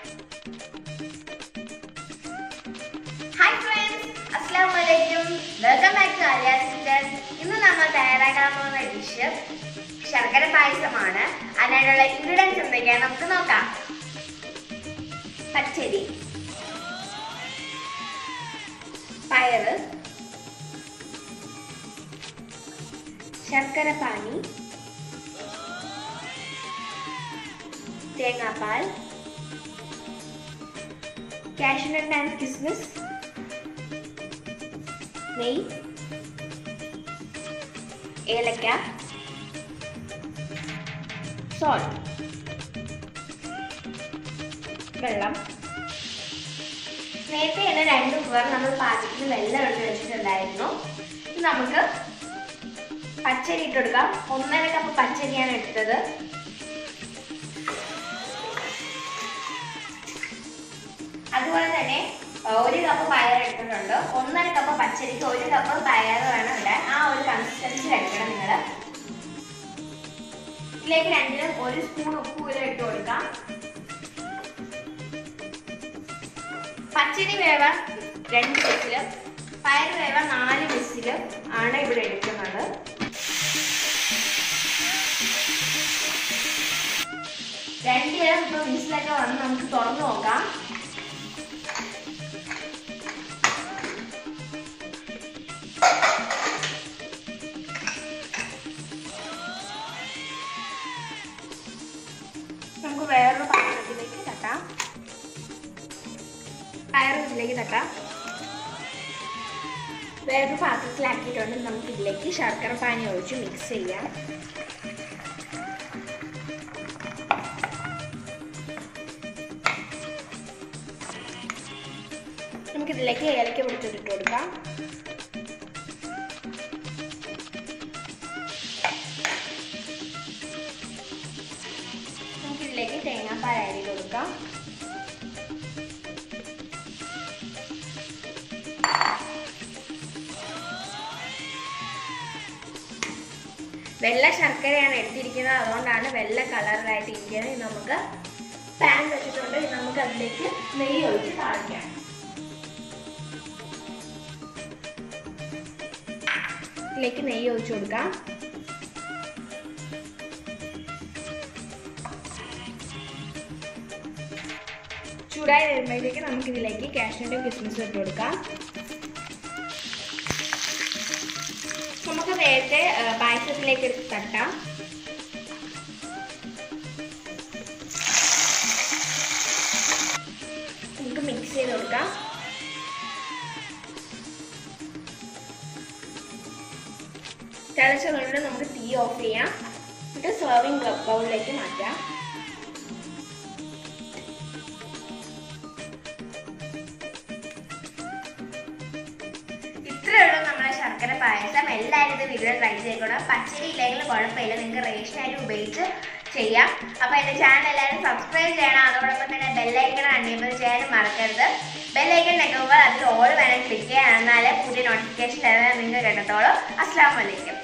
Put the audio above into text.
hi friends അസ്സാം വലൈക്കും welcome back to Arya's kitchen ഇന്ന് നമ്മൾ തയ്യാറാക്കാൻ പോകുന്ന ഡിഷ് ശർക്കര പായസമാണ് അതിനായിട്ടുള്ള ഇൻഗ്രീഡിയൻസ് എന്തൊക്കെയാണ് നമുക്ക് നോക്കാം പച്ചരി പയറ് ശർക്കര പാനി തേങ്ങാപ്പാൽ കാഷ്നട്ട് ആൻഡ് കിസ്മിസ് നെയ്യ് ഏലക്ക സോൾട്ട് വെള്ളം നേരത്തെ തന്നെ രണ്ട് കുവർ നമ്മൾ പാത്രത്തിൽ വെള്ളം എടുത്ത് വെച്ചിട്ടുണ്ടായിരുന്നു ഇനി നമുക്ക് പച്ചരി ഇട്ട് കൊടുക്കാം ഒന്നര കപ്പ് പച്ചരിയാണ് എടുത്തത് അതുപോലെ തന്നെ ആ, ഒരു കപ്പ് പയർ എടുത്തിട്ടുണ്ട് ഒന്നര കപ്പ് പച്ചരിക്ക് ഒരു കപ്പ് പയർ വേണം ഇടാൻ ആ ഒരു കൺസിസ്റ്റൻസി എടുക്കണം നിങ്ങൾ ഇതിലേക്ക് രണ്ടിലും ഒരു സ്പൂൺ ഉപ്പ് കൂടെ ഇട്ട് കൊടുക്കാം പച്ചരി വേവ രണ്ട് വിസില് പയർ വേവ നാല് വിസില് ആണ് ഇവിടെ എടുക്കുന്നത് രണ്ടിലും ഇപ്പൊ വിസിലൊക്കെ വന്ന് നമുക്ക് തുറന്നു നോക്കാം നമുക്ക് വേറൊരു പാത്രത്തിലേക്ക് തട്ടാം പയറും ഇതിലേക്ക് തട്ടാം വേറൊരു പാത്രത്തിലാക്കിയിട്ടുണ്ട് നമുക്ക് ഇതിലേക്ക് ശർക്കര പാനി ഒഴിച്ച് മിക്സ് ചെയ്യാം നമുക്കിതിലേക്ക് ഏലക്ക പൊടിച്ചിട്ട് കൊടുക്കാം നമുക്കിതിലേക്ക് തേങ്ങാപ്പാൽ അരി കൊടുക്കാം വെള്ള ശർക്കരയാണ് എടുത്തിരിക്കുന്നത് അതുകൊണ്ടാണ് വെള്ള കളറിലായിട്ട് ഇരിക്കുന്നത് ഇനി നമുക്ക് പാൻ വെച്ചിട്ടുണ്ട് ഇനി നമുക്ക് അതിലേക്ക് നെയ്യ് ഒഴിച്ച് താളിക്കാം ഇതിലേക്ക് നെയ്യ് ഒഴിച്ചു കൊടുക്കാം ചൂടായി വരുമ്പോഴത്തേക്ക് നമുക്ക് ഇതിലേക്ക് കാഷ്നട്ടും കിസ്മിസും ഇട്ട് കൊടുക്കാം നമുക്ക് നേരത്തെ ആ, പായസത്തിലേക്ക് എടുത്ത് തട്ടാം നമുക്ക് മിക്സ് ചെയ്ത് കൊടുക്കാം തിളച്ച കൊണ്ട് നമുക്ക് തീ ഓഫ് ചെയ്യാം എന്നിട്ട് സെർവിങ് ബൗളിലേക്ക് മാറ്റാം ഇത്രയേ ഉള്ളൂ നമ്മുടെ ശർക്കര പായസം എല്ലാവരും ഇത് വീഡിയോ ട്രൈ ചെയ്യണം പച്ചരി ഇല്ലെങ്കിലും കുഴപ്പമില്ല നിങ്ങൾക്ക് റേഷൻ ആയിട്ട് ഉപയോഗിച്ച് ചെയ്യാം അപ്പോൾ എൻ്റെ ചാനൽ എല്ലാവരും സബ്സ്ക്രൈബ് ചെയ്യണം അതോടൊപ്പം തന്നെ ബെല്ലൈക്കൺ അൺഎബിൾ ചെയ്യാനും മറക്കരുത് ബെല്ലൈക്കൺ നിൽക്കുമ്പോൾ അതിൽ ഓൾ വേണം ക്ലിക്ക് ചെയ്യാൻ എന്നാലേ പുതിയ നോട്ടിഫിക്കേഷൻ നിങ്ങൾക്ക് കിട്ടത്തോളൂ അസ്സാം വലൈക്കും